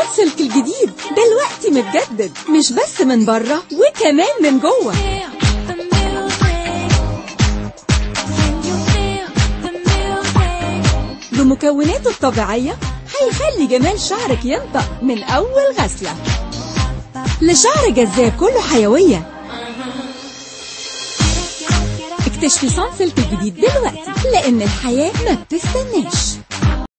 سلك الجديد دلوقتي متجدد مش بس من بره وكمان من جوه the music. Can you feel the music? بمكوناته الطبيعية هيخلي جمال شعرك ينطق من أول غسلة لشعر جذاب كله حيوية اكتشفي صن سلك الجديد دلوقتي لأن الحياة ما بتستناش